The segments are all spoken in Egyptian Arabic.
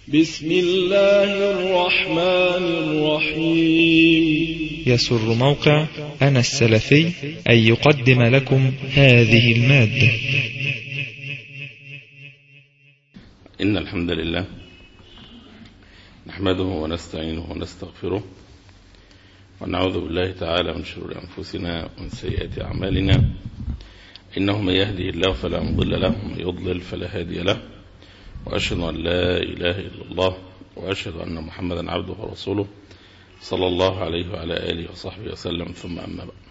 بسم الله الرحمن الرحيم يسر موقع أنا السلفي أن يقدم لكم هذه المادة إن الحمد لله نحمده ونستعينه ونستغفره ونعوذ بالله تعالى من شرور أنفسنا ومن سيئات أعمالنا إنه من يهده الله فلا مضل له ومن يضلل فلا هادي له وأشهد أن لا إله إلا الله وأشهد أن محمدا عبده ورسوله صلى الله عليه وعلى آله وصحبه وسلم ثم أما بعد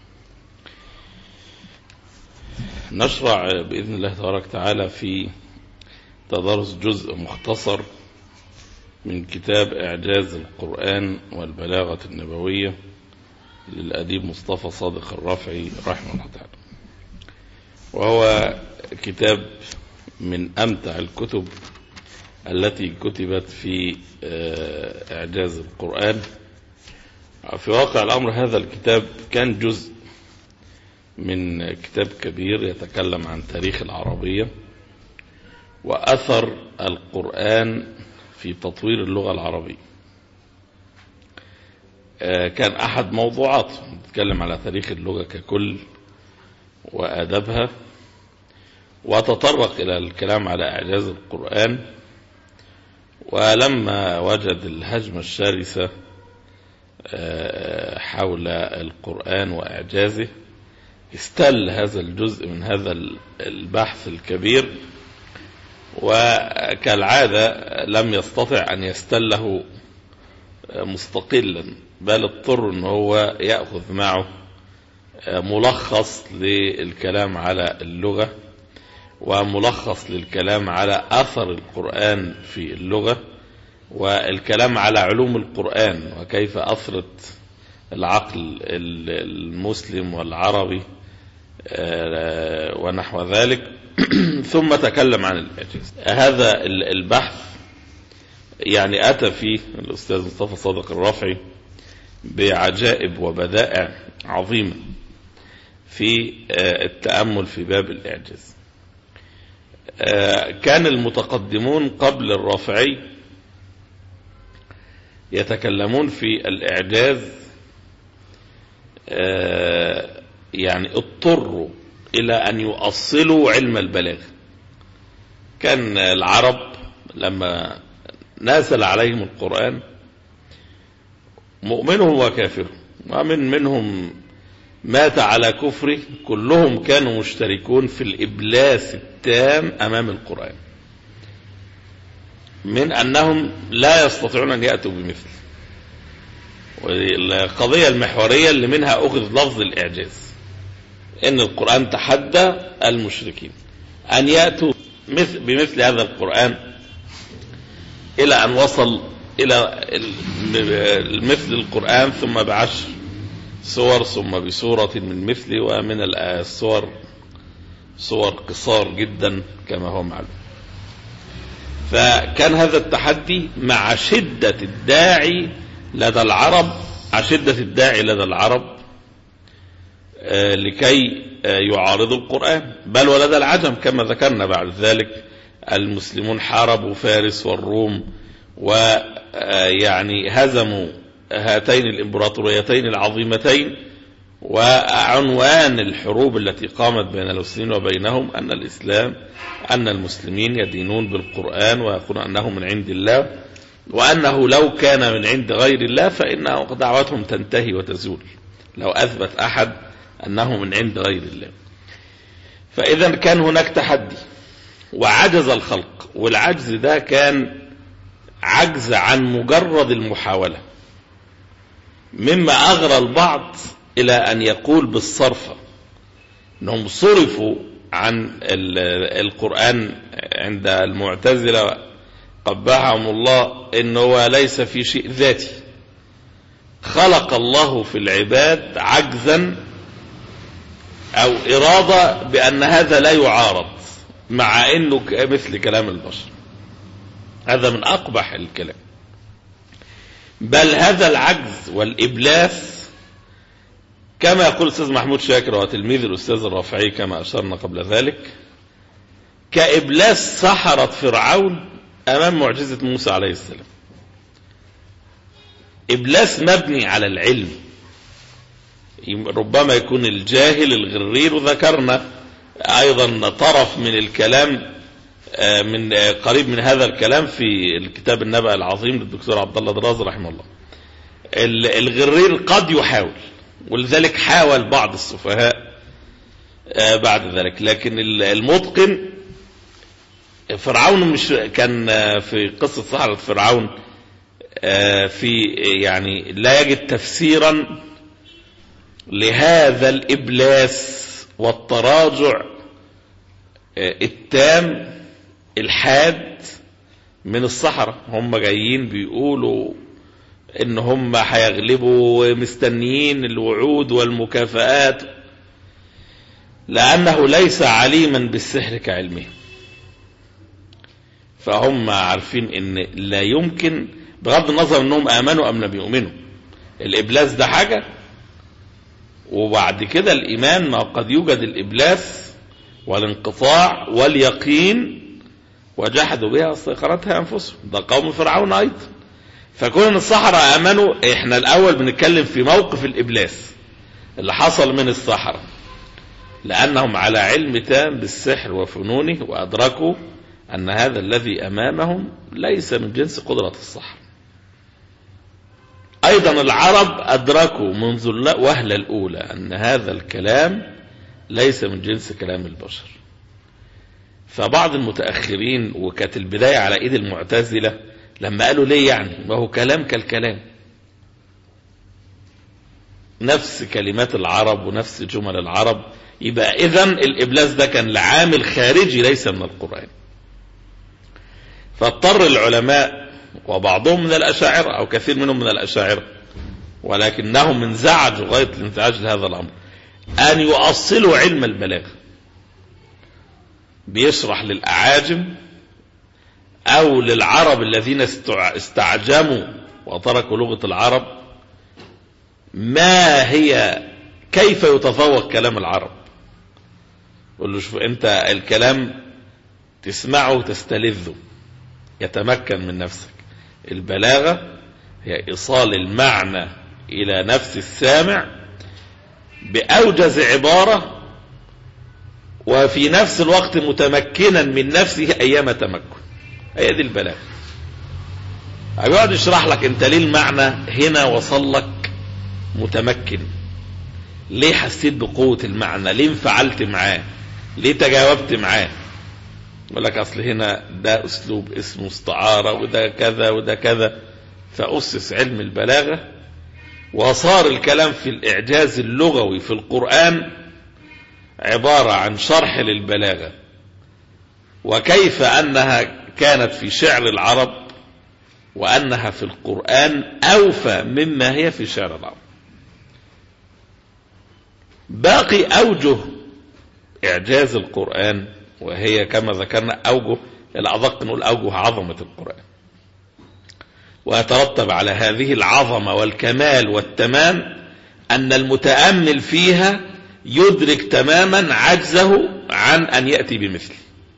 نشرع بإذن الله تبارك وتعالى في تدرس جزء مختصر من كتاب إعجاز القرآن والبلاغة النبوية للأديب مصطفى صادق الرافعي رحمه الله تعالى وهو كتاب من أمتع الكتب التي كتبت في إعجاز القرآن في واقع الأمر هذا الكتاب كان جزء من كتاب كبير يتكلم عن تاريخ العربية وأثر القرآن في تطوير اللغة العربية كان أحد موضوعاته نتكلم على تاريخ اللغة ككل وآدابها وتطرق إلى الكلام على إعجاز القرآن ولما وجد الهجمة الشرسة حول القرآن وإعجازه استل هذا الجزء من هذا البحث الكبير وكالعادة لم يستطع أن يستله مستقلا بل اضطر أن هو يأخذ معه ملخص للكلام على اللغة وملخص للكلام على أثر القرآن في اللغة والكلام على علوم القرآن وكيف أثرت العقل المسلم والعربي ونحو ذلك ثم تكلم عن الإعجاز هذا البحث يعني أتى فيه الأستاذ مصطفى صادق الرافعي بعجائب وبدائع عظيمة في التأمل في باب الإعجاز كان المتقدمون قبل الرافعي يتكلمون في الإعجاز يعني اضطروا إلى أن يؤصلوا علم البلاغة كان العرب لما نازل عليهم القرآن مؤمنهم وكافرهم ومن منهم مات على كفره كلهم كانوا مشتركون في الإبلاس التام أمام القرآن من أنهم لا يستطيعون أن يأتوا بمثله والقضية المحورية اللي منها أخذ لفظ الإعجاز إن القرآن تحدى المشركين أن يأتوا مثل بمثل هذا القرآن إلى أن وصل إلى مثل القرآن ثم بعشر صور ثم بسورة من مثله ومن الصور صور قصار جدا كما هو معلوم فكان هذا التحدي مع شدة الداعي لدى العرب مع شدة الداعي لدى العرب لكي يعارضوا القرآن بل ولدى العجم كما ذكرنا بعد ذلك المسلمون حاربوا فارس والروم ويعني هزموا هاتين الامبراطوريتين العظيمتين وعنوان الحروب التي قامت بين المسلمين وبينهم أن الإسلام أن المسلمين يدينون بالقرآن ويقولون أنه من عند الله وأنه لو كان من عند غير الله فإن دعوتهم تنتهي وتزول لو أثبت أحد أنه من عند غير الله فإذا كان هناك تحدي وعجز الخلق والعجز ده كان عجز عن مجرد المحاولة مما أغرى البعض إلى أن يقول بالصرفة أنهم صرفوا عن القرآن عند المعتزلة قبحهم الله أنه ليس في شيء ذاتي خلق الله في العباد عجزا أو إرادة بأن هذا لا يعارض مع أنه مثل كلام البشر هذا من أقبح الكلام بل هذا العجز والإبلاس كما يقول الأستاذ محمود شاكر وتلميذ الأستاذ الرافعي كما أشرنا قبل ذلك كإبلاس سحرة فرعون أمام معجزة موسى عليه السلام إبلاس مبني على العلم ربما يكون الجاهل الغرير وذكرنا أيضا طرف من الكلام من قريب من هذا الكلام في الكتاب النبأ العظيم للدكتور عبد الله دراز رحمه الله الغرير قد يحاول ولذلك حاول بعض السفهاء بعد ذلك لكن المتقن فرعون مش كان في قصة سحرة فرعون في يعني لا يجد تفسيرا لهذا الإبلاس والتراجع التام الحاد من الصحراء هم جايين بيقولوا ان هم هيغلبوا ومستنيين الوعود والمكافآت لأنه ليس عليما بالسحر كعلمه فهم عارفين ان لا يمكن بغض النظر انهم امنوا ام لم يؤمنوا الابلاس ده حاجة وبعد كده الايمان ما قد يوجد الابلاس والانقطاع واليقين وجحدوا بها استيقنتها انفسهم ده قوم فرعون ايضا فكون الصحراء امنوا احنا الاول بنتكلم في موقف الابلاس اللي حصل من الصحراء لانهم على علم تام بالسحر وفنونه وادركوا ان هذا الذي امامهم ليس من جنس قدرة الصحراء ايضا العرب ادركوا منذ الوهلة الاولى ان هذا الكلام ليس من جنس كلام البشر فبعض المتأخرين وكانت البداية على ايد المعتزلة لما قالوا ليه يعني ما هو كلام كالكلام نفس كلمات العرب ونفس جمل العرب يبقى اذا الابلاس ده كان لعامل خارجي ليس من القرآن فاضطر العلماء وبعضهم من الاشاعرة او كثير منهم من الاشاعرة ولكنهم انزعجوا غاية الانزعاج لهذا الامر ان يؤصلوا علم البلاغة بيشرح للاعاجم او للعرب الذين استعجموا وتركوا لغة العرب ما هي كيف يتفوق كلام العرب قل له شوف انت الكلام تسمعه وتستلذه يتمكن من نفسك البلاغة هي ايصال المعنى الى نفس السامع باوجز عبارة وفي نفس الوقت متمكنا من نفسه ايام تمكن هي دي البلاغة هيقعد يشرح لك انت ليه المعنى هنا وصل لك متمكن ليه حسيت بقوة المعنى ليه انفعلت معاه ليه تجاوبت معاه يقول لك اصل هنا ده اسلوب اسمه استعارة وده كذا وده كذا فأسس علم البلاغة وصار الكلام في الإعجاز اللغوي في القرآن عبارة عن شرح للبلاغة وكيف أنها كانت في شعر العرب وأنها في القرآن أوفى مما هي في شعر العرب باقي أوجه إعجاز القرآن وهي كما ذكرنا أوجه الأدق نقول أوجه عظمة القرآن ويترتب على هذه العظمة والكمال والتمام أن المتأمل فيها يدرك تماما عجزه عن أن يأتي بمثله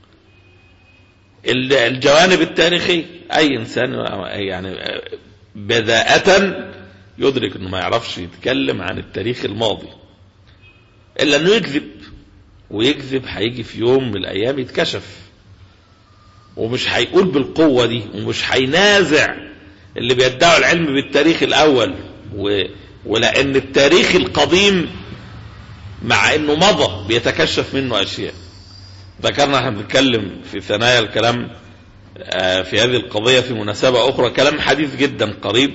الجوانب التاريخية أي إنسان يعني بداءة يدرك أنه ما يعرفش يتكلم عن التاريخ الماضي إلا أنه يكذب ويكذب هيجي في يوم من الأيام يتكشف ومش هيقول بالقوة دي ومش هينازع اللي بيدعوا العلم بالتاريخ الأول و... ولأن التاريخ القديم مع أنه مضى بيتكشف منه أشياء ذكرنا احنا بنتكلم في ثنايا الكلام في هذه القضية في مناسبة أخرى كلام حديث جدا قريب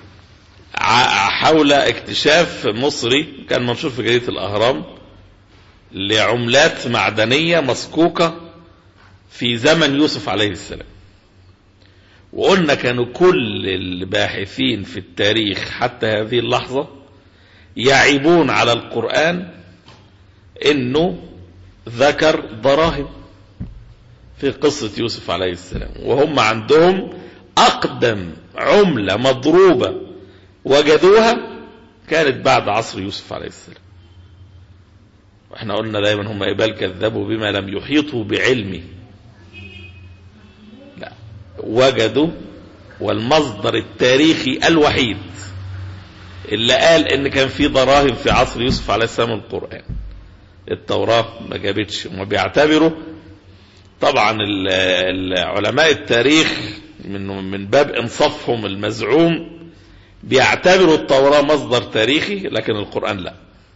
حول اكتشاف مصري كان منشور في جريدة الأهرام لعملات معدنية مسكوكة في زمن يوسف عليه السلام وقلنا كانوا كل الباحثين في التاريخ حتى هذه اللحظة يعيبون على القرآن انه ذكر دراهم في قصة يوسف عليه السلام وهم عندهم أقدم عملة مضروبة وجدوها كانت بعد عصر يوسف عليه السلام واحنا قلنا دايما هم إبال كذبوا بما لم يحيطوا بعلمه لا وجدوا والمصدر التاريخي الوحيد اللي قال ان كان في دراهم في عصر يوسف عليه السلام القرآن التوراة ما جابتش وما بيعتبروا طبعا ال- ال- علماء التاريخ من من باب انصافهم المزعوم بيعتبروا التوراة مصدر تاريخي لكن القرآن لا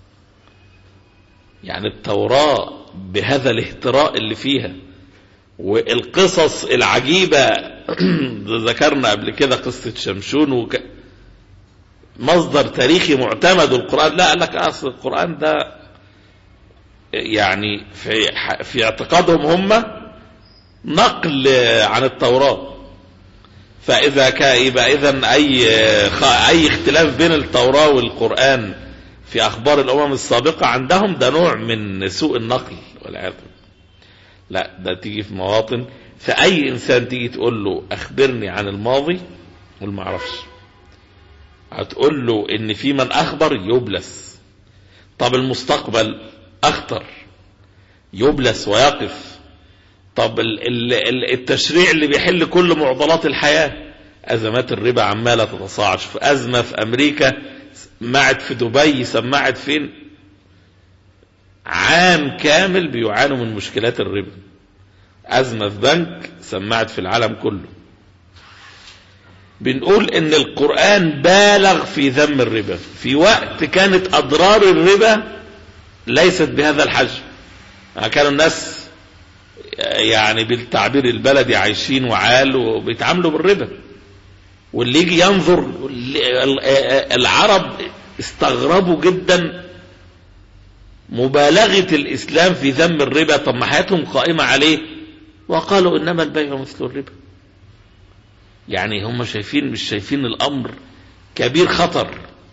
يعني التوراة بهذا الاهتراء اللي فيها والقصص العجيبة ذكرنا قبل كده قصة شمشون وك... مصدر تاريخي معتمد القرآن لا قال لك أصل القرآن ده يعني في, في اعتقادهم هم نقل عن التوراة فإذا كان يبقى إذا أي أي اختلاف بين التوراة والقرآن في أخبار الأمم السابقة عندهم ده نوع من سوء النقل والعياذ بالله. لا ده تيجي في مواطن فأي إنسان تيجي تقول له أخبرني عن الماضي يقول ما أعرفش هتقول له إن في من أخبر يبلس طب المستقبل أخطر يبلس ويقف طب ال- ال- ال- التشريع اللي بيحل كل معضلات الحياة أزمات الربا عمالة تتصاعد شوف أزمة في أمريكا سمعت في دبي سمعت فين عام كامل بيعانوا من مشكلات الربا أزمة في بنك سمعت في العالم كله بنقول ان القرآن بالغ في ذم الربا في وقت كانت أضرار الربا ليست بهذا الحجم يعني كانوا الناس يعني بالتعبير البلدي عايشين وعال وبيتعاملوا بالربا واللي يجي ينظر واللي- العرب استغربوا جدا مبالغة الإسلام في ذم الربا طب ما حياتهم قائمة عليه وقالوا إنما البيع مثل الربا يعني هم شايفين مش شايفين الأمر كبير خطر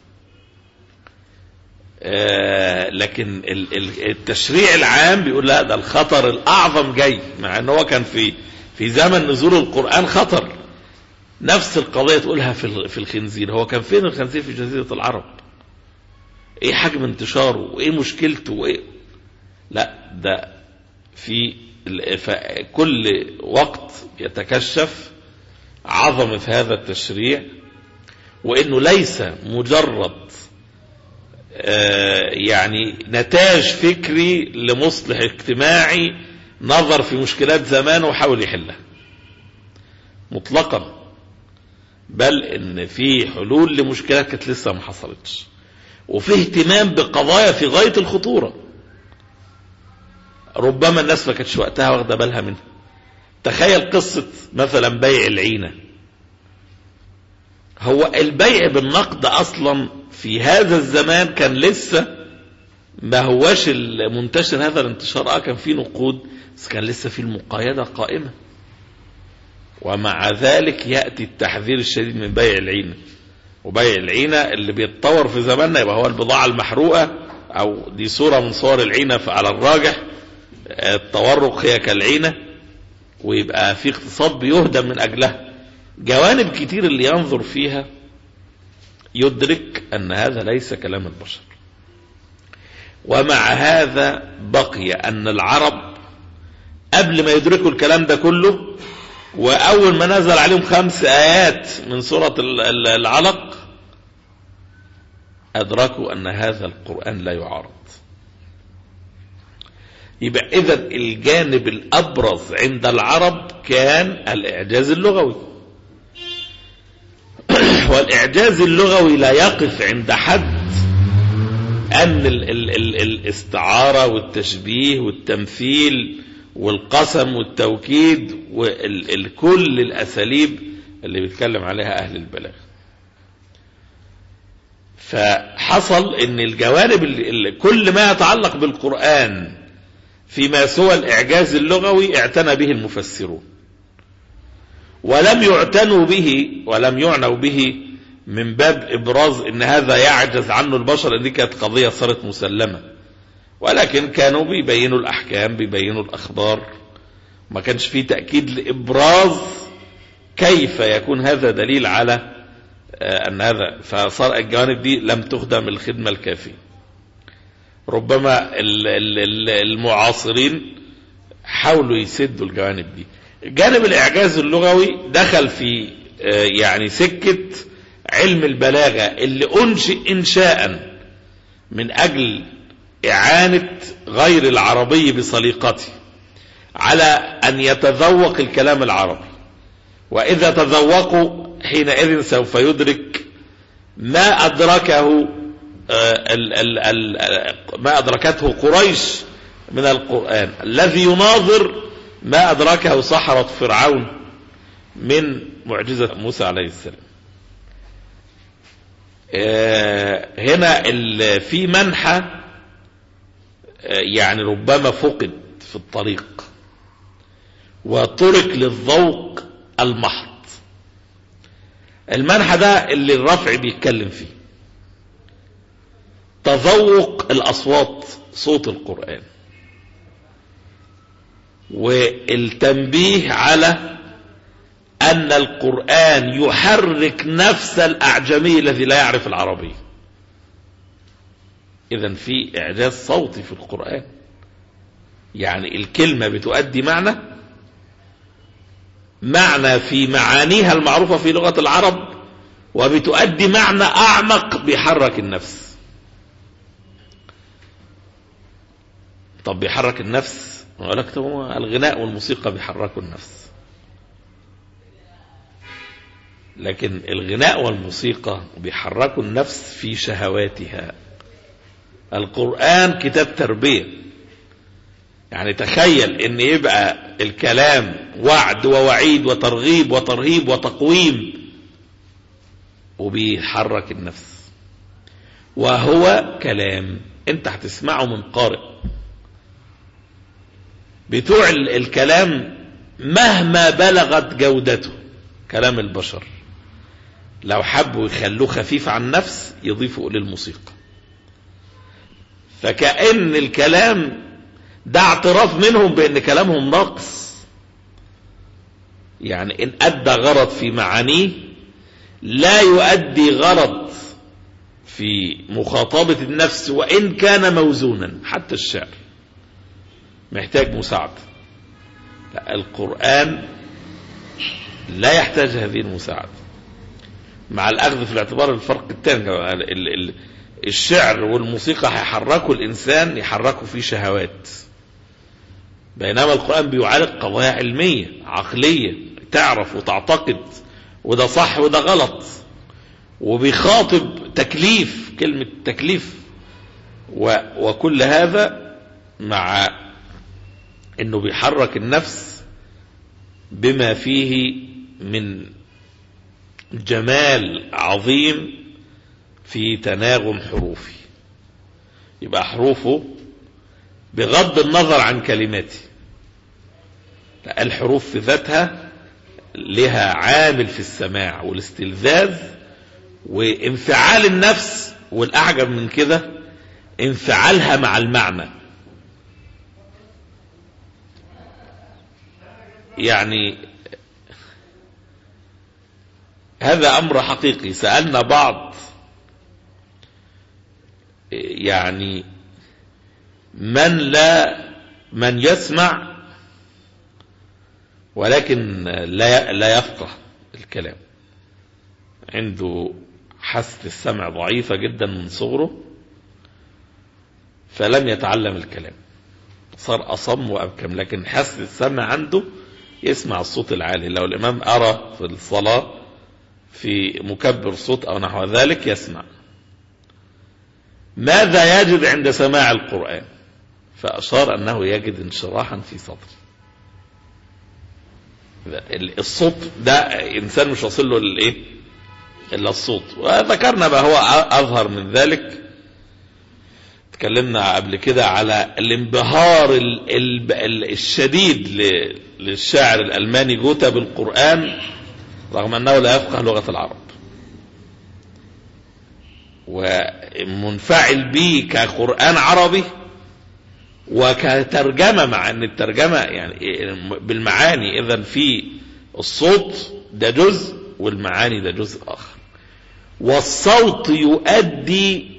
آه لكن ال- ال- التشريع العام بيقول لا ده الخطر الأعظم جاي مع ان هو كان في في زمن نزول القرآن خطر نفس القضية تقولها في ال- في الخنزير هو كان فين الخنزير في جزيرة العرب ايه حجم انتشاره وايه مشكلته وايه لا ده في ال- ف- كل وقت يتكشف عظمة هذا التشريع وانه ليس مجرد آه، يعني نتاج فكري لمصلح اجتماعي نظر في مشكلات زمان وحاول يحلها مطلقا بل ان في حلول لمشكلات كانت لسه ما حصلتش وفي اهتمام بقضايا في غاية الخطورة ربما الناس ما كانتش وقتها واخده بالها منها تخيل قصة مثلا بيع العينة هو البيع بالنقد اصلا في هذا الزمان كان لسه ما هواش المنتشر هذا الانتشار اه كان في نقود بس كان لسه في المقايضة قائمة ومع ذلك يأتي التحذير الشديد من بيع العينة وبيع العينة اللي بيتطور في زماننا يبقى هو البضاعة المحروقة او دي صورة من صور العينة على الراجح التورق هي كالعينة ويبقى في اقتصاد بيهدم من اجلها جوانب كتير اللي ينظر فيها يدرك ان هذا ليس كلام البشر ومع هذا بقي ان العرب قبل ما يدركوا الكلام ده كله واول ما نزل عليهم خمس ايات من سورة ال- ال- العلق ادركوا ان هذا القرآن لا يعارض يبقى اذا الجانب الابرز عند العرب كان الاعجاز اللغوي والاعجاز اللغوي لا يقف عند حد ان ال ال ال الاستعارة والتشبيه والتمثيل والقسم والتوكيد وكل الاساليب اللي بيتكلم عليها اهل البلاغه فحصل ان الجوانب اللي اللي كل ما يتعلق بالقرآن فيما سوى الاعجاز اللغوي اعتنى به المفسرون ولم يعتنوا به ولم يعنوا به من باب ابراز ان هذا يعجز عنه البشر ان دي كانت قضية صارت مسلمة ولكن كانوا بيبينوا الاحكام بيبينوا الاخبار ما كانش فيه تأكيد لابراز كيف يكون هذا دليل على آه، ان هذا فصار الجوانب دي لم تخدم الخدمة الكافية ربما ال- ال- ال- المعاصرين حاولوا يسدوا الجوانب دي جانب الإعجاز اللغوي دخل في آه، يعني سكة علم البلاغة اللي أنشئ إنشاء من أجل إعانة غير العربي بصليقته على أن يتذوق الكلام العربي وإذا تذوقوا حينئذ سوف يدرك ما أدركه آه، ال ال ال ما أدركته قريش من القرآن الذي يناظر ما أدركه سحرة فرعون من معجزة موسى عليه السلام آه، هنا ال- في منحى آه، يعني ربما فقد في الطريق وترك للذوق المحض المنحى ده اللي الرفع بيتكلم فيه تذوق الأصوات صوت القرآن والتنبيه على أن القرآن يحرك نفس الأعجمي الذي لا يعرف العربية إذا في إعجاز صوتي في القرآن يعني الكلمة بتؤدي معنى معنى في معانيها المعروفة في لغة العرب وبتؤدي معنى أعمق بيحرك النفس طب بيحرك النفس أقول لك طب هو الغناء والموسيقى بيحركوا النفس لكن الغناء والموسيقى بيحركوا النفس في شهواتها القرآن كتاب تربية يعني تخيل ان يبقى الكلام وعد ووعيد وترغيب وترهيب وتقويم وبيحرك النفس وهو كلام انت هتسمعه من قارئ بتوع ال- الكلام مهما بلغت جودته كلام البشر لو حبوا يخلوه خفيف عن النفس يضيفوا للموسيقى فكأن الكلام ده اعتراف منهم بأن كلامهم ناقص يعني إن أدى غرض في معانيه لا يؤدي غرض في مخاطبة النفس وإن كان موزونا حتى الشعر محتاج مساعدة لا القرآن لا يحتاج هذه المساعدة مع الأخذ في الاعتبار الفرق الثاني ال- ال- ال- الشعر والموسيقى هيحركوا الإنسان يحركوا فيه شهوات بينما القرآن بيعالج قضايا علمية عقلية تعرف وتعتقد وده صح وده غلط وبيخاطب تكليف كلمة تكليف و وكل هذا مع انه بيحرك النفس بما فيه من جمال عظيم في تناغم حروفه يبقى حروفه بغض النظر عن كلماته لا، الحروف في ذاتها لها عامل في السماع والاستلذاذ وانفعال النفس والأعجب من كده انفعالها مع المعنى يعني هذا أمر حقيقي سألنا بعض يعني من لا من يسمع ولكن لا لا يفقه الكلام عنده حاسة السمع ضعيفة جدا من صغره فلم يتعلم الكلام صار أصم وأبكم لكن حاسة السمع عنده يسمع الصوت العالي لو الإمام أرى في الصلاة في مكبر صوت أو نحو ذلك يسمع ماذا يجد عند سماع القرآن فأشار أنه يجد انشراحا في صدره الصوت ده إنسان مش واصل له الإيه إلا الصوت وذكرنا ما هو أظهر من ذلك تكلمنا قبل كده على الانبهار ال ال ال الشديد ل- للشاعر الألماني جوتا بالقرآن رغم أنه لا يفقه لغة العرب ومنفعل به كقرآن عربي وكترجمة مع أن الترجمة يعني بالمعاني إذا في الصوت ده جزء والمعاني ده جزء آخر والصوت يؤدي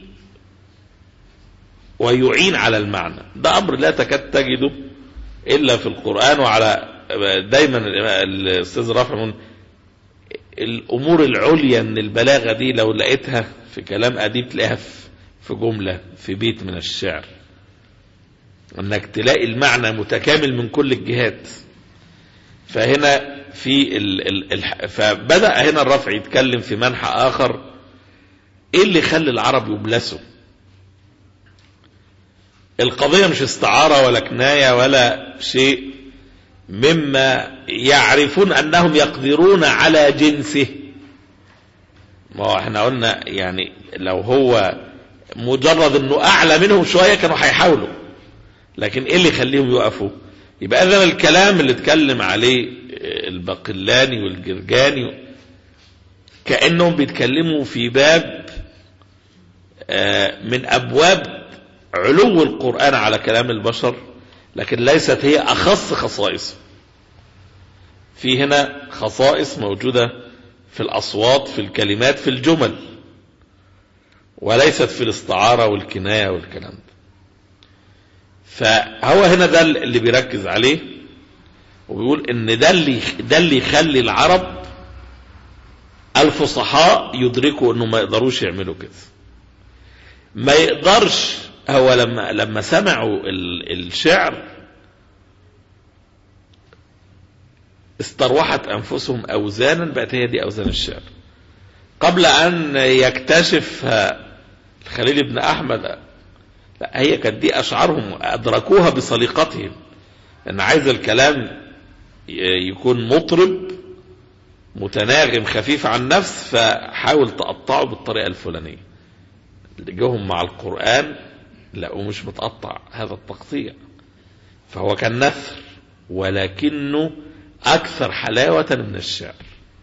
ويعين على المعنى ده أمر لا تكاد تجده إلا في القرآن وعلى دايما الاستاذ رافع من الامور العليا من البلاغه دي لو لقيتها في كلام اديب تلاقيها في جمله في بيت من الشعر انك تلاقي المعنى متكامل من كل الجهات فهنا في ال ال ال فبدا هنا الرفع يتكلم في منحى اخر ايه اللي خلى العرب يبلسوا القضيه مش استعاره ولا كنايه ولا شيء مما يعرفون انهم يقدرون على جنسه ما هو احنا قلنا يعني لو هو مجرد انه اعلى منهم شويه كانوا هيحاولوا لكن ايه اللي يخليهم يقفوا يبقى اذا الكلام اللي اتكلم عليه الباقلاني والجرجاني كانهم بيتكلموا في باب من ابواب علو القران على كلام البشر لكن ليست هي اخص خصائصه في هنا خصائص موجوده في الاصوات في الكلمات في الجمل وليست في الاستعاره والكنايه والكلام ده فهو هنا ده اللي بيركز عليه وبيقول ان ده اللي ده اللي يخلي العرب الفصحاء يدركوا انه ما يقدروش يعملوا كده ما يقدرش هو لما لما سمعوا الشعر استروحت انفسهم اوزانا بقت هي دي اوزان الشعر قبل ان يكتشف الخليل بن احمد لا هي كانت دي اشعارهم ادركوها بسليقتهم ان عايز الكلام يكون مطرب متناغم خفيف عن النفس فحاول تقطعه بالطريقه الفلانيه اللي جوهم مع القران لقوه مش متقطع هذا التقطيع فهو كان نثر ولكنه اكثر حلاوه من الشعر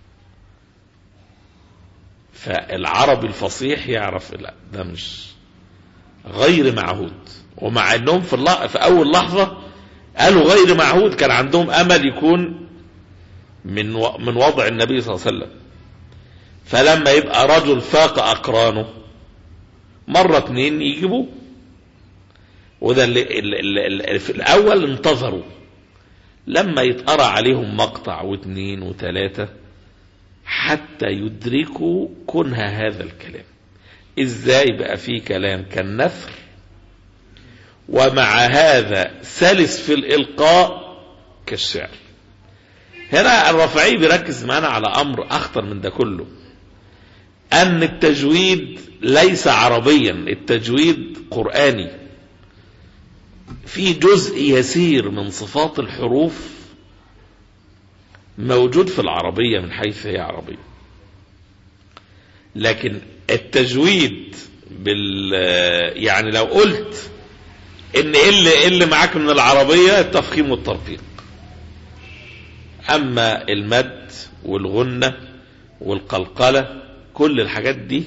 فالعربي الفصيح يعرف لا ده مش غير معهود ومع انهم في, اللح... في اول لحظه قالوا غير معهود كان عندهم امل يكون من و... من وضع النبي صلى الله عليه وسلم فلما يبقى رجل فاق اقرانه مره اتنين يجيبوه وده اللي, اللي, اللي في الاول انتظروا لما يتقرا عليهم مقطع واثنين وثلاثه حتى يدركوا كنه هذا الكلام ازاي بقى في كلام كالنثر ومع هذا سلس في الالقاء كالشعر هنا الرافعي بيركز معنا على امر اخطر من ده كله ان التجويد ليس عربيا التجويد قراني في جزء يسير من صفات الحروف موجود في العربية من حيث هي عربية لكن التجويد بال يعني لو قلت ان ايه اللي, إيه اللي معاك من العربية التفخيم والترقيق اما المد والغنة والقلقلة كل الحاجات دي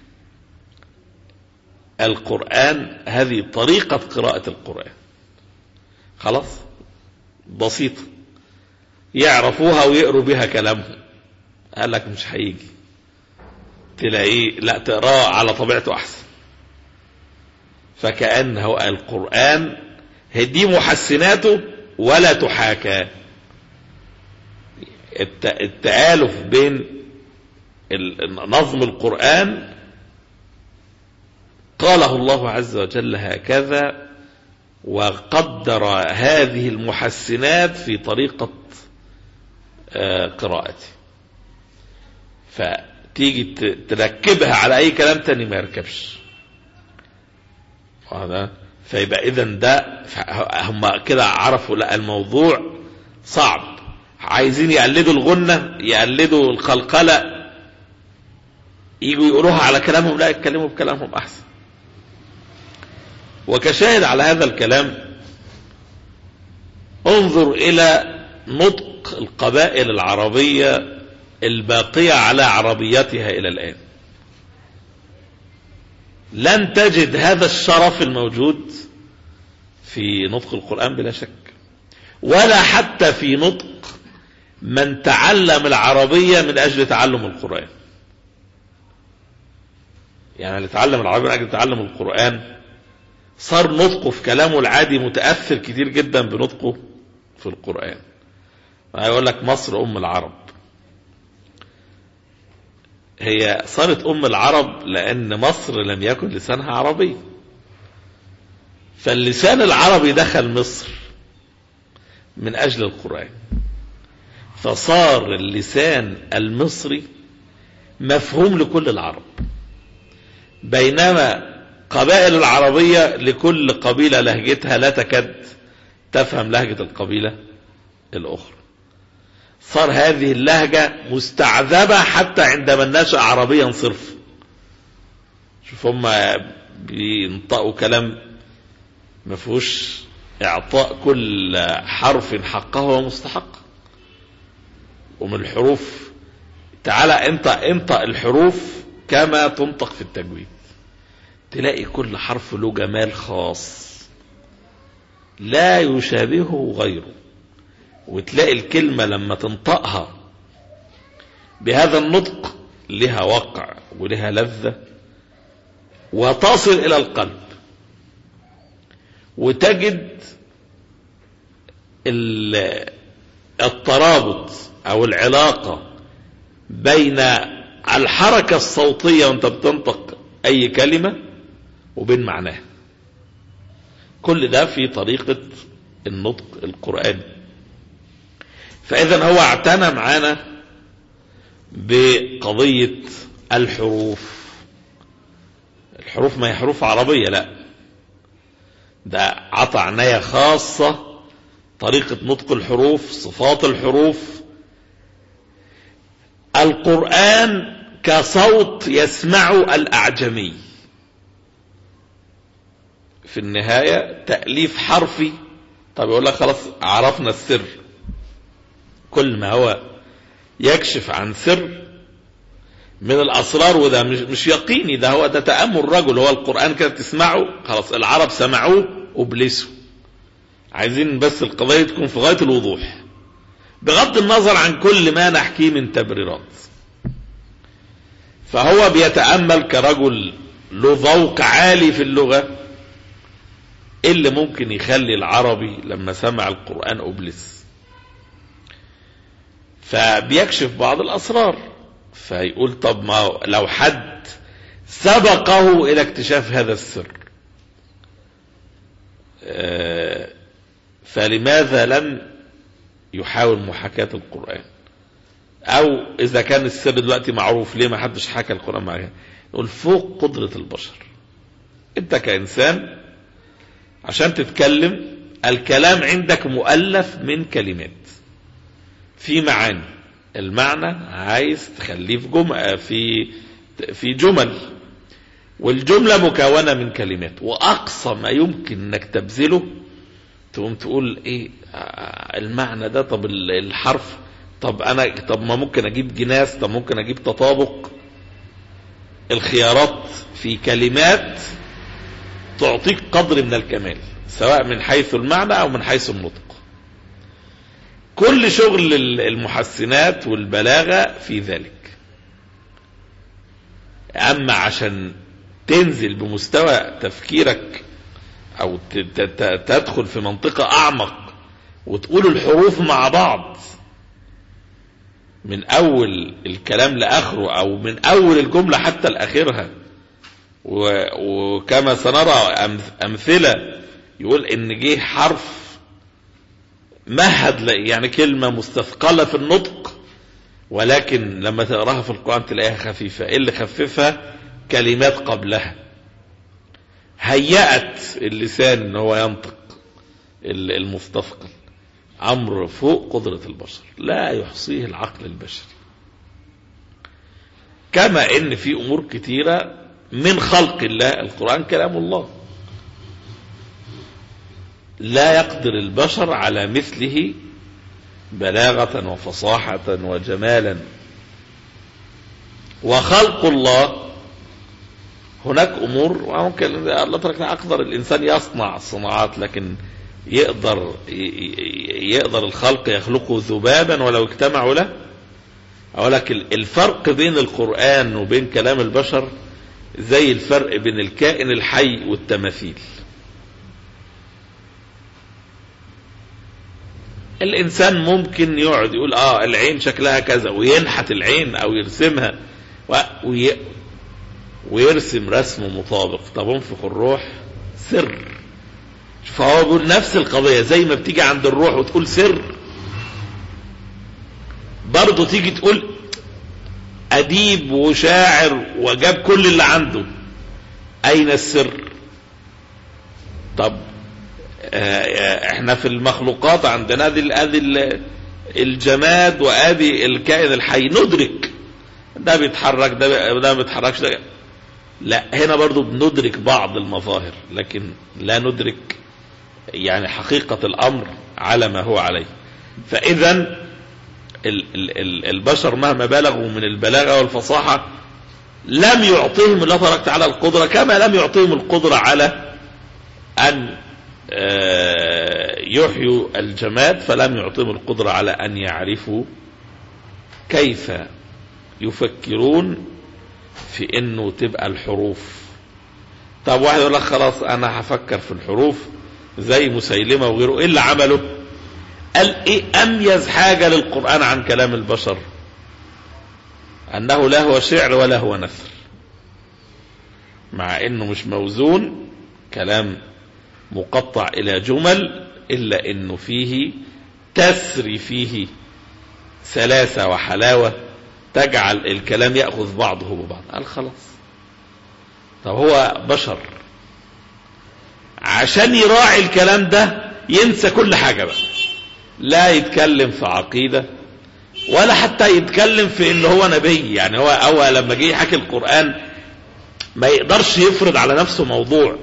القرآن هذه طريقة قراءة القرآن خلاص بسيطة يعرفوها ويقروا بها كلامهم قال لك مش هيجي تلاقيه لا تقراه على طبيعته احسن فكأنه القرآن دي محسناته ولا تحاكى التآلف بين نظم القرآن قاله الله عز وجل هكذا وقدر هذه المحسنات في طريقة قراءته فتيجي تركبها على اي كلام تاني ما يركبش هذا فيبقى اذا ده هم كده عرفوا لا الموضوع صعب عايزين يقلدوا الغنة يقلدوا القلقلة يجوا يقولوها على كلامهم لا يتكلموا بكلامهم احسن وكشاهد على هذا الكلام انظر الى نطق القبائل العربية الباقية على عربيتها إلى الآن لن تجد هذا الشرف الموجود في نطق القرآن بلا شك ولا حتى في نطق من تعلم العربية من أجل تعلم القرآن يعني اللي تعلم العربية من أجل تعلم القرآن صار نطقه في كلامه العادي متأثر كتير جدا بنطقه في القرآن هيقول لك مصر أم العرب هي صارت أم العرب لأن مصر لم يكن لسانها عربي فاللسان العربي دخل مصر من أجل القرآن فصار اللسان المصري مفهوم لكل العرب بينما قبائل العربية لكل قبيلة لهجتها لا تكاد تفهم لهجة القبيلة الأخرى صار هذه اللهجة مستعذبة حتى عند من نشأ عربيا صرف شوف هم بينطقوا كلام ما فيهوش إعطاء كل حرف حقه ومستحقه ومن الحروف تعالى انت انطق الحروف كما تنطق في التجويد تلاقي كل حرف له جمال خاص لا يشابهه غيره وتلاقي الكلمة لما تنطقها بهذا النطق لها وقع ولها لذة وتصل إلى القلب وتجد الترابط أو العلاقة بين الحركة الصوتية وانت بتنطق أي كلمة وبين معناها كل ده في طريقة النطق القرآني فإذا هو اعتنى معانا بقضية الحروف الحروف ما هي حروف عربية لا ده عطى عناية خاصة طريقة نطق الحروف صفات الحروف القرآن كصوت يسمع الأعجمي في النهاية تأليف حرفي طب يقول لك خلاص عرفنا السر كل ما هو يكشف عن سر من الأسرار وده مش, مش يقيني ده هو ده تأمل رجل هو القرآن كده تسمعه خلاص العرب سمعوه وبلسوا عايزين بس القضية تكون في غاية الوضوح بغض النظر عن كل ما نحكيه من تبريرات فهو بيتأمل كرجل له ذوق عالي في اللغة إيه اللي ممكن يخلي العربي لما سمع القرآن أبلس فبيكشف بعض الأسرار فيقول طب ما لو حد سبقه إلى اكتشاف هذا السر فلماذا لم يحاول محاكاة القرآن أو إذا كان السر دلوقتي معروف ليه ما حدش حكى القرآن معاها يقول فوق قدرة البشر أنت كإنسان عشان تتكلم الكلام عندك مؤلف من كلمات في معاني المعنى عايز تخليه في جمل في في جمل والجملة مكونة من كلمات وأقصى ما يمكن إنك تبذله تقوم تقول إيه المعنى ده طب الحرف طب أنا طب ما ممكن أجيب جناس طب ممكن أجيب تطابق الخيارات في كلمات تعطيك قدر من الكمال سواء من حيث المعنى أو من حيث النطق كل شغل المحسنات والبلاغة في ذلك أما عشان تنزل بمستوى تفكيرك أو تدخل في منطقة أعمق وتقول الحروف مع بعض من أول الكلام لآخره أو من أول الجملة حتى لآخرها وكما سنرى أمثلة يقول إن جه حرف مهد يعني كلمة مستثقلة في النطق ولكن لما تقراها في القرآن تلاقيها خفيفة ايه اللي خففها كلمات قبلها هيأت اللسان ان هو ينطق المستثقل امر فوق قدرة البشر لا يحصيه العقل البشري كما ان في امور كتيرة من خلق الله القرآن كلام الله لا يقدر البشر على مثله بلاغة وفصاحة وجمالا وخلق الله هناك أمور ممكن الله ترك أقدر الإنسان يصنع صناعات لكن يقدر يقدر الخلق يخلقه ذبابا ولو اجتمعوا له أقول لك الفرق بين القرآن وبين كلام البشر زي الفرق بين الكائن الحي والتماثيل الإنسان ممكن يقعد يقول آه العين شكلها كذا وينحت العين أو يرسمها و... وي... ويرسم رسم مطابق طب انفخ الروح سر فهو بيقول نفس القضية زي ما بتيجي عند الروح وتقول سر برضه تيجي تقول أديب وشاعر وجاب كل اللي عنده أين السر طب آه، احنا في المخلوقات عندنا ادي ادي ال- الجماد وادي الكائن الحي ندرك ده بيتحرك ده بي- ده ما بيتحركش ده لا هنا برضو بندرك بعض المظاهر لكن لا ندرك يعني حقيقة الأمر على ما هو عليه فإذا ال- ال- ال- البشر مهما بلغوا من البلاغة والفصاحة لم يعطيهم الله تبارك وتعالى القدرة كما لم يعطيهم القدرة على أن آه، يحيوا الجماد فلم يعطيهم القدرة على أن يعرفوا كيف يفكرون في انه تبقى الحروف طب واحد يقول لك خلاص انا هفكر في الحروف زي مسيلمة وغيره ايه اللي عمله قال ايه اميز حاجة للقرآن عن كلام البشر انه لا هو شعر ولا هو نثر مع انه مش موزون كلام مقطع الى جمل الا انه فيه تسري فيه سلاسة وحلاوة تجعل الكلام يأخذ بعضه ببعض قال خلاص طب هو بشر عشان يراعي الكلام ده ينسى كل حاجة بقى لا يتكلم في عقيدة ولا حتى يتكلم في ان هو نبي يعني هو هو لما جه يحكي القرآن ما يقدرش يفرض على نفسه موضوع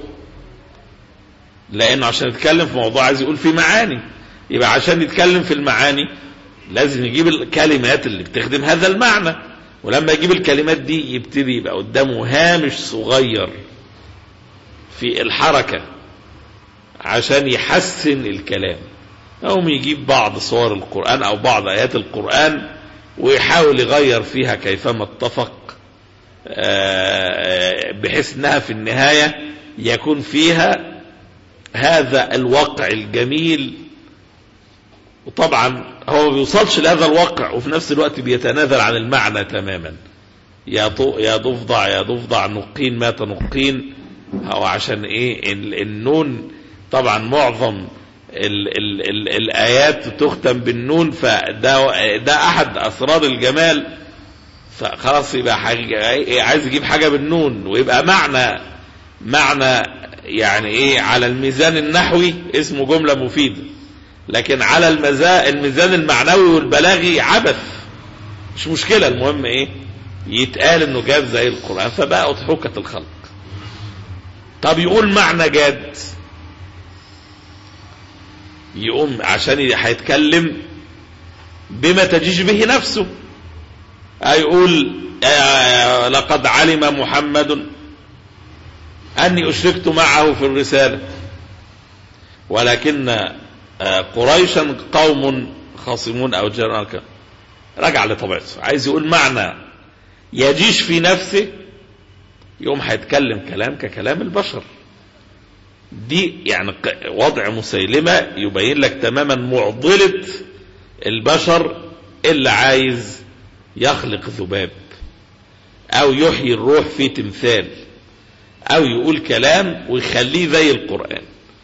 لانه عشان يتكلم في موضوع عايز يقول فيه معاني يبقى عشان يتكلم في المعاني لازم يجيب الكلمات اللي بتخدم هذا المعنى ولما يجيب الكلمات دي يبتدي يبقى قدامه هامش صغير في الحركة عشان يحسن الكلام أو يجيب بعض صور القرآن أو بعض آيات القرآن ويحاول يغير فيها كيفما اتفق آه، بحيث انها في النهاية يكون فيها هذا الواقع الجميل وطبعا هو ما بيوصلش لهذا الواقع وفي نفس الوقت بيتنازل عن المعنى تماما يا طو- يا ضفدع يا ضفدع نقين مات نقين هو عشان ايه ال- النون طبعا معظم ال ال ال الايات تختم بالنون فده ده احد اسرار الجمال فخلاص يبقى حاجة إيه عايز يجيب حاجه بالنون ويبقى معنى معنى يعني ايه على الميزان النحوي اسمه جمله مفيده لكن على المزا... الميزان المعنوي والبلاغي عبث مش مشكلة المهم ايه يتقال انه جاد زي القرآن فبقى اضحوكة الخلق طب يقول معنى جاد يقوم عشان هيتكلم بما تجيش به نفسه هيقول آه، لقد علم محمد أني أشركت معه في الرسالة ولكن آه، قريشا قوم خاصمون أو جرى رجع لطبيعته عايز يقول معنى يجيش في نفسه يقوم هيتكلم كلام ككلام البشر دي يعني ق- وضع مسيلمة يبين لك تماما معضلة البشر اللي عايز يخلق ذباب او يحيي الروح في تمثال او يقول كلام ويخليه زي القرآن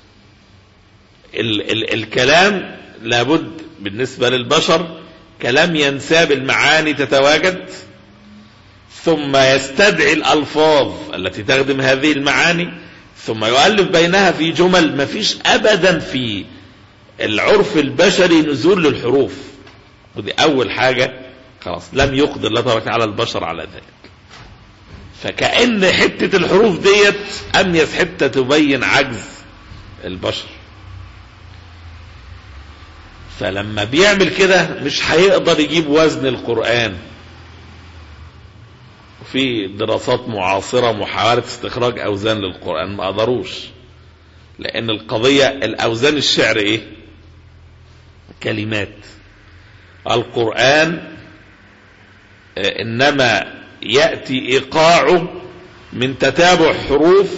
ال ال الكلام لابد بالنسبة للبشر كلام ينساب المعاني تتواجد ثم يستدعي الألفاظ التي تخدم هذه المعاني ثم يؤلف بينها في جمل ما فيش أبدا في العرف البشري نزول للحروف ودي أول حاجة خلاص لم يقدر الله تبارك وتعالى البشر على ذلك فكأن حتة الحروف ديت أميز حتة تبين عجز البشر فلما بيعمل كده مش هيقدر يجيب وزن القرآن وفي دراسات معاصرة محاولة استخراج أوزان للقرآن ما قدروش لأن القضية الأوزان الشعر إيه كلمات القرآن آه، إنما يأتي إيقاعه من تتابع حروف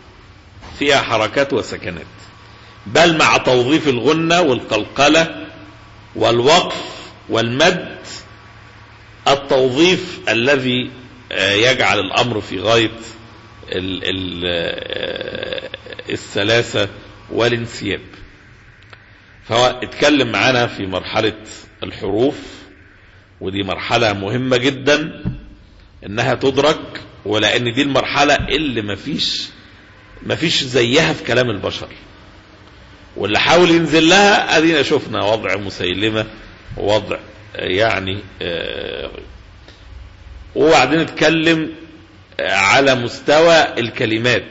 فيها حركات وسكنات بل مع توظيف الغنة والقلقلة والوقف والمد التوظيف الذي آه، يجعل الأمر في غاية ال- ال- آه، السلاسة والانسياب فهو اتكلم معانا في مرحلة الحروف ودي مرحلة مهمة جدا انها تدرك ولان دي المرحلة اللي مفيش مفيش زيها في كلام البشر واللي حاول ينزل لها ادينا شفنا وضع مسيلمة ووضع آه، يعني آه، وبعدين اتكلم آه، على مستوى الكلمات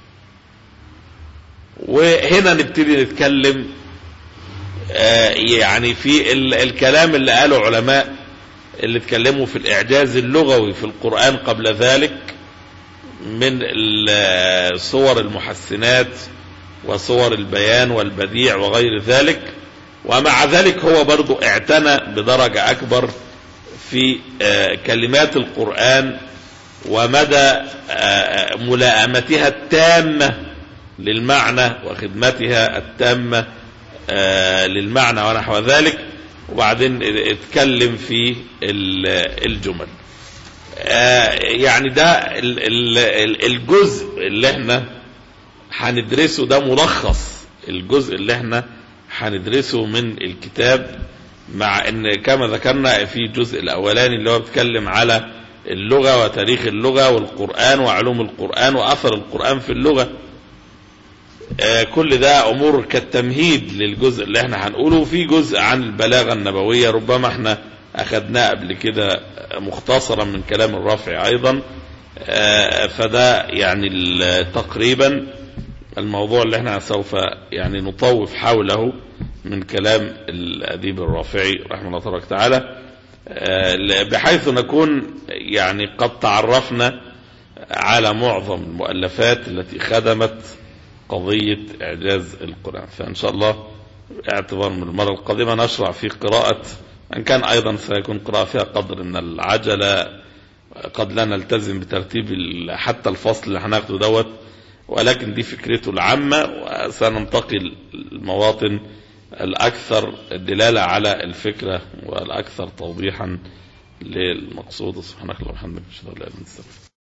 وهنا نبتدي نتكلم آه، يعني في ال- الكلام اللي قاله علماء اللي اتكلموا في الإعجاز اللغوي في القرآن قبل ذلك من ال- صور المحسنات وصور البيان والبديع وغير ذلك ومع ذلك هو برضو اعتنى بدرجة أكبر في آه، كلمات القرآن ومدى آه، ملائمتها التامة للمعنى وخدمتها التامة آه، للمعنى ونحو ذلك وبعدين اتكلم في ال- الجمل آه، يعني ده ال- ال- ال- الجزء اللي احنا هندرسه ده ملخص الجزء اللي احنا هندرسه من الكتاب مع ان كما ذكرنا في الجزء الاولاني اللي هو بيتكلم على اللغة وتاريخ اللغة والقرآن وعلوم القرآن وأثر القرآن في اللغة آه، كل ده امور كالتمهيد للجزء اللي احنا هنقوله وفي جزء عن البلاغه النبويه ربما احنا اخذناه قبل كده مختصرا من كلام الرافع ايضا آه، فده يعني ال- تقريبا الموضوع اللي احنا سوف يعني نطوف حوله من كلام الاديب الرافعي رحمه الله تبارك وتعالى آه، بحيث نكون يعني قد تعرفنا على معظم المؤلفات التي خدمت قضية إعجاز القرآن فإن شاء الله اعتبار من المرة القادمة نشرع في قراءة أن كان أيضا سيكون قراءة فيها قدر من العجلة قد لا نلتزم بترتيب ال- حتى الفصل اللي هناخده دوت ولكن دي فكرته العامة وسننتقل المواطن الأكثر دلالة على الفكرة والأكثر توضيحا للمقصود سبحانك اللهم وبحمدك اشهد ان لا اله الا انت